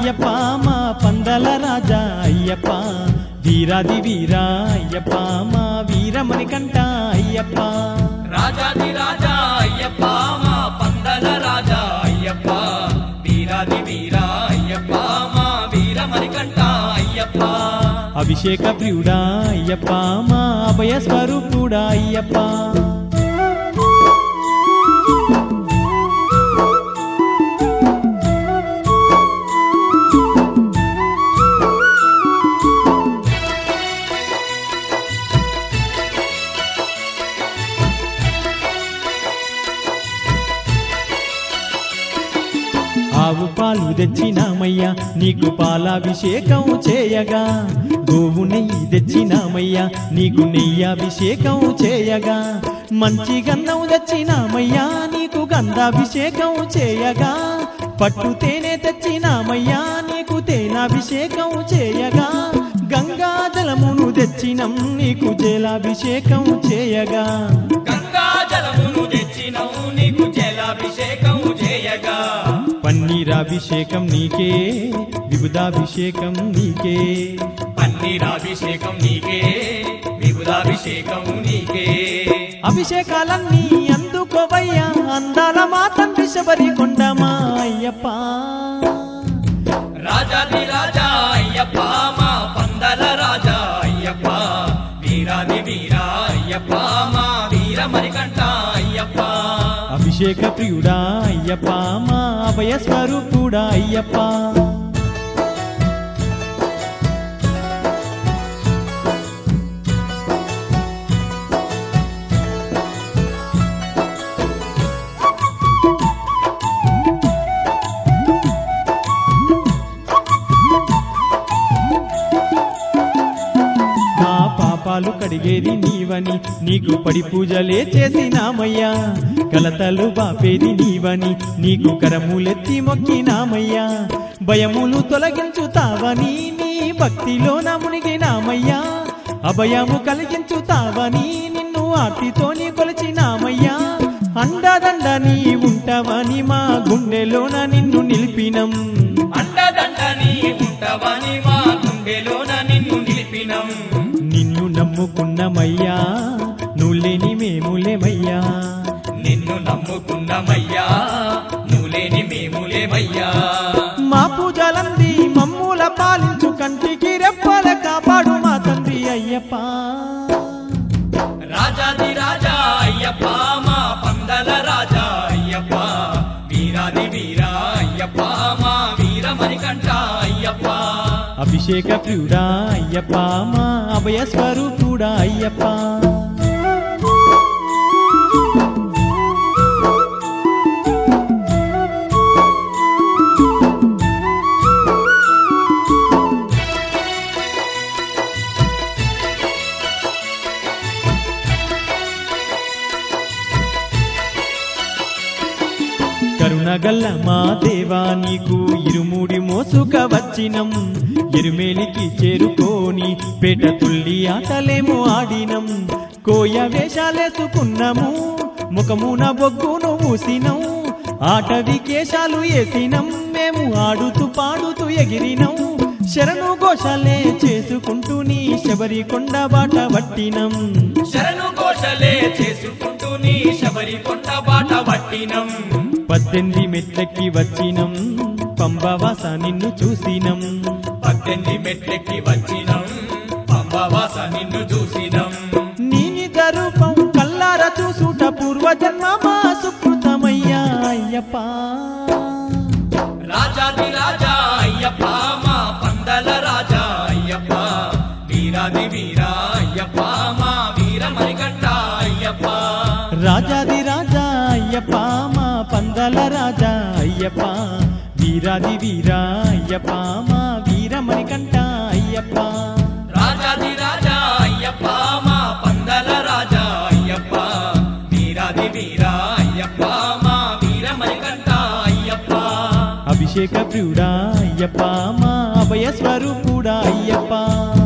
అయ్యప్ప మా పందల రాజా అయ్యప్ప వీరాది వీరా అయ్యప్ప మా వీరమణి కంట అయ్యప్ప రాజాది రాజా అయ్యప్ప మా పందల రాజా అయ్యప్ప వీరాది వీరా అయ్యప్ప మా వీరమణికంఠ అయ్యప్ప అభిషేక ప్రియుడా అయ్యప్ప మా అభయ స్వరూపుడా అయ్యప్ప ఆవు పాలు తెచ్చినామయ్యా నీకు పాలాభిషేకం చేయగా గోవు నెయ్యి తెచ్చినామయ్యా నీకు నెయ్యాభిషేకం చేయగా మంచి గంధం తెచ్చినామయ్యా నీకు గంధాభిషేకం చేయగా పట్టు తేనె తెచ్చినామయ్యా నీకు తేనాభిషేకం చేయగా గంగా జలమును తెచ్చినం నీకు జలాభిషేకం చేయగా గంగా జలమును తెచ్చినవు నీకు జలాభిషేకం చేయగా పన్నీరాభిషేకం నీకే విబుధాభిషేకం నీకే పన్నీరాభిషేకం నీకే విబుధాభిషేకం నీకే అభిషేకాలన్నీ అందుకోవయ్యా అందాల మా తండ్రి శబరి కొండమా అయ్యప్ప రాజాది రాజా అయ్యప్ప మా పందల రాజా అయ్యప్ప వీరాది వీరా అయ్యప్ప మా వీరమణికంఠ అయ్యప్ప అభిషేక ప్రియుడా అయ్యప్ప మా అభయ స్వరూపుడా అయ్యప్ప నా పాపాలు కడిగేది నీవని నీకు పడి పూజలే చేసినామయ్యా కలతలు బాపేది నీవని నీకు కరములెత్తి మొక్కినామయ్యా భయములు తొలగించుతావని నీ భక్తిలో మునిగినామయ్యా అభయము కలిగించుతావని నిన్ను ఆర్తితోని కొలిచినామయ్యా అండదండ నీ ఉంటావని మా గుండెలోన నిన్ను నిలిపినం అండదండ నీ ఉంటావని మా గుండెలోన నిన్ను నిలిపినం నిన్ను నమ్ముకున్నమయ్యా నువ్వు లేని మేములేమయ్యా నిన్ను నమ్ముకున్నమయ్యా నువ్వు లేని మేములేమయ్యా మా పూజలంది మమ్ముల పాలించు కంటికి రెప్పల కాపాడు మా తండ్రి అయ్యప్ప రాజాది రాజా అయ్యప్ప మా పందల రాజా అయ్యప్ప వీరాది వీరా అయ్యప్ప మా వీరమణికంఠ అయ్యప్ప అభిషేక ప్రియుడా అయ్యప్ప మా అభయ స్వరూపుడా అయ్యప్ప కరుణగల్ల మా దేవా నీకు ఇరుముడి మోసుక వచ్చినం ఎరుమేలికి చేరుకోని పేట తుల్లి ఆటలేమో ఆడినం కోయ వేషాలేసుకున్నాము ముఖమున బొగ్గును ఊసినం ఆటవి కేశాలు వేసినం మేము ఆడుతూ పాడుతూ ఎగిరినం శరణు ఘోషాలే చేసుకుంటూ నీ శబరి కొండ బాట పట్టినం శరణు ఘోషలే చేసుకుంటూ నీ శబరి కొండ బాట పట్టినం పద్దెనిమిది మెట్లెక్కి వచ్చినం పంబవాస నిన్ను చూసినం పద్దెనిమిది మెట్లెక్కి వచ్చినం పంబవాస నిన్ను చూసినం నీ నిజ రూపం కల్లార చూసుట పూర్వజన్మ మా సుకృతమయ్యా అయ్యప్ప రాజాది రాజా అయ్యప్ప మా పందల రాజా అయ్యప్ప వీరాది వీరా అయ్యప్ప మా వీరమణికంఠ అయ్యప్ప రాజాది రాజా అయ్యప్ప మా పందల రాజా అయ్యప్ప వీరాది వీరా అయ్యప్ప మా వీరమణి కంట అయ్యప్ప రాజాది రాజా అయ్యప్ప మా పందల రాజా అయ్యప్ప వీరాది వీరా అయ్యప్ప మా వీరమణికంఠ అయ్యప్ప అభిషేక ప్రియుడా అయ్యప్ప మా అభయ స్వరూపుడా అయ్యప్ప